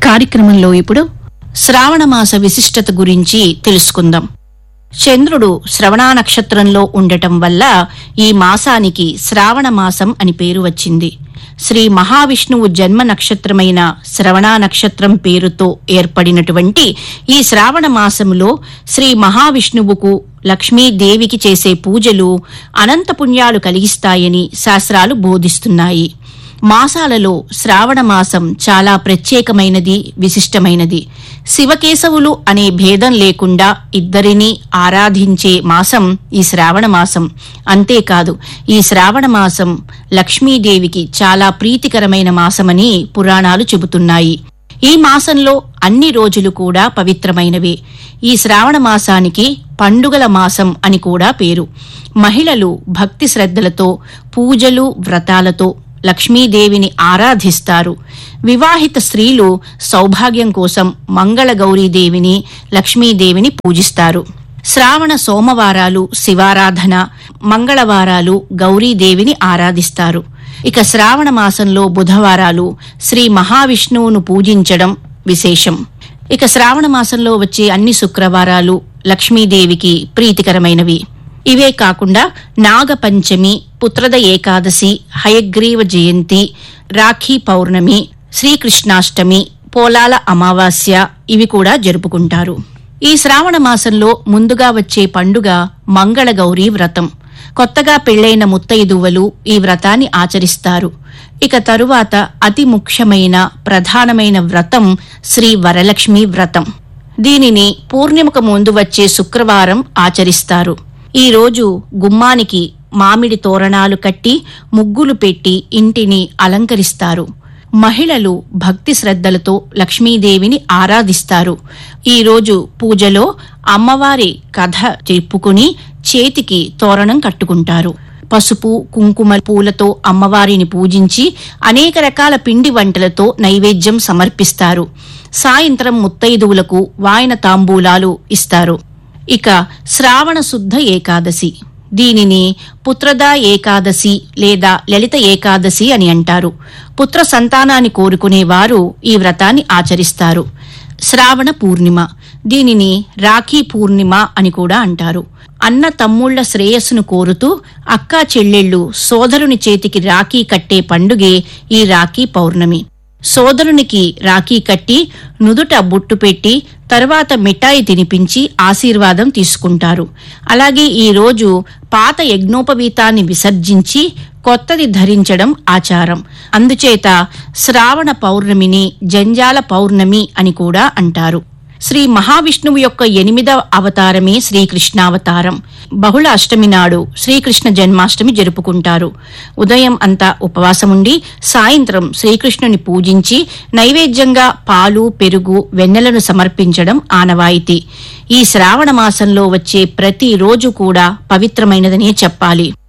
కార్యక్రమంలో ఇప్పుడు శ్రావణమాస విశిష్టత గురించి తెలుసుకుందాం చంద్రుడు శ్రవణ నక్షత్రంలో ఉండటం వల్ల ఈ మాసానికి శ్రావణ మాసం అని పేరు వచ్చింది శ్రీ మహావిష్ణువు జన్మ నక్షత్రమైన శ్రవణ నక్షత్రం పేరుతో ఏర్పడినటువంటి ఈ శ్రావణ మాసములో శ్రీ మహావిష్ణువుకు లక్ష్మీదేవికి చేసే పూజలు అనంత పుణ్యాలు కలిగిస్తాయని శాస్త్రాలు బోధిస్తున్నాయి మాసాలలో శ్రావణ మాసం చాలా ప్రత్యేకమైనది విశిష్టమైనది శివకేశవులు అనే భేదం లేకుండా ఇద్దరినీ ఆరాధించే మాసం ఈ శ్రావణ మాసం అంతేకాదు ఈ శ్రావణ మాసం లక్ష్మీదేవికి చాలా ప్రీతికరమైన మాసమని పురాణాలు చెబుతున్నాయి ఈ మాసంలో అన్ని రోజులు కూడా పవిత్రమైనవే ఈ శ్రావణ మాసానికి పండుగల మాసం అని కూడా పేరు మహిళలు భక్తి శ్రద్ధలతో పూజలు వ్రతాలతో లక్ష్మీదేవిని ఆరాధిస్తారు వివాహిత స్త్రీలు సౌభాగ్యం కోసం మంగళ గౌరీదేవిని లక్ష్మీదేవిని పూజిస్తారు శ్రావణ సోమవారాలు శివారాధన మంగళవారాలు గౌరీదేవిని ఆరాధిస్తారు ఇక శ్రావణ మాసంలో బుధవారాలు శ్రీ మహావిష్ణువును పూజించడం విశేషం ఇక శ్రావణ మాసంలో వచ్చే అన్ని శుక్రవారాలు లక్ష్మీదేవికి ప్రీతికరమైనవి ఇవే కాకుండా నాగపంచమి పుత్రద ఏకాదశి హయగ్రీవ జయంతి రాఖీ పౌర్ణమి శ్రీకృష్ణాష్టమి పోలాల అమావాస్య ఇవి కూడా జరుపుకుంటారు ఈ శ్రావణ మాసంలో ముందుగా వచ్చే పండుగ మంగళగౌరి వ్రతం కొత్తగా పెళ్లైన ముత్తైదువలు ఈ వ్రతాన్ని ఆచరిస్తారు ఇక తరువాత అతి ముఖ్యమైన ప్రధానమైన వ్రతం శ్రీ వరలక్ష్మి వ్రతం దీనిని పూర్ణిమకు ముందు వచ్చే శుక్రవారం ఆచరిస్తారు ఈ రోజు గుమ్మానికి మామిడి తోరణాలు కట్టి ముగ్గులు పెట్టి ఇంటిని అలంకరిస్తారు మహిళలు భక్తి శ్రద్ధలతో లక్ష్మీదేవిని ఆరాధిస్తారు ఈ రోజు పూజలో అమ్మవారి కథ చెప్పుకుని చేతికి తోరణం కట్టుకుంటారు పసుపు కుంకుమ పూలతో అమ్మవారిని పూజించి అనేక రకాల పిండి వంటలతో నైవేద్యం సమర్పిస్తారు సాయంత్రం ముత్తైదువులకు వాయన తాంబూలాలు ఇస్తారు ఇక శ్రావణ శుద్ధ ఏకాదశి దీనిని పుత్రదా ఏకాదశి లేదా లలిత ఏకాదశి అని అంటారు పుత్ర సంతానాన్ని కోరుకునేవారు ఈ వ్రతాన్ని ఆచరిస్తారు శ్రావణ పూర్ణిమ దీనిని రాఖీ పూర్ణిమ అని కూడా అంటారు అన్న తమ్ముళ్ల శ్రేయస్సును కోరుతూ అక్కా చెల్లెళ్ళు సోదరుని చేతికి రాఖీ కట్టే పండుగే ఈ రాఖీ పౌర్ణమి సోదరునికి రాఖీ కట్టి నుదుట బొట్టు పెట్టి తర్వాత మిఠాయి తినిపించి ఆశీర్వాదం తీసుకుంటారు అలాగే ఈ రోజు పాత యజ్ఞోపవీతాన్ని విసర్జించి కొత్తది ధరించడం ఆచారం అందుచేత శ్రావణ పౌర్ణమిని జంజాల పౌర్ణమి అని కూడా అంటారు శ్రీ మహావిష్ణువు యొక్క ఎనిమిదవ అవతారమే శ్రీకృష్ణావతారం బహుళ అష్టమి నాడు శ్రీకృష్ణ జన్మాష్టమి జరుపుకుంటారు ఉదయం అంతా ఉపవాసముండి సాయంత్రం శ్రీకృష్ణుని పూజించి నైవేద్యంగా పాలు పెరుగు వెన్నెలను సమర్పించడం ఆనవాయితీ ఈ శ్రావణ మాసంలో వచ్చే ప్రతి రోజు కూడా పవిత్రమైనదనే చెప్పాలి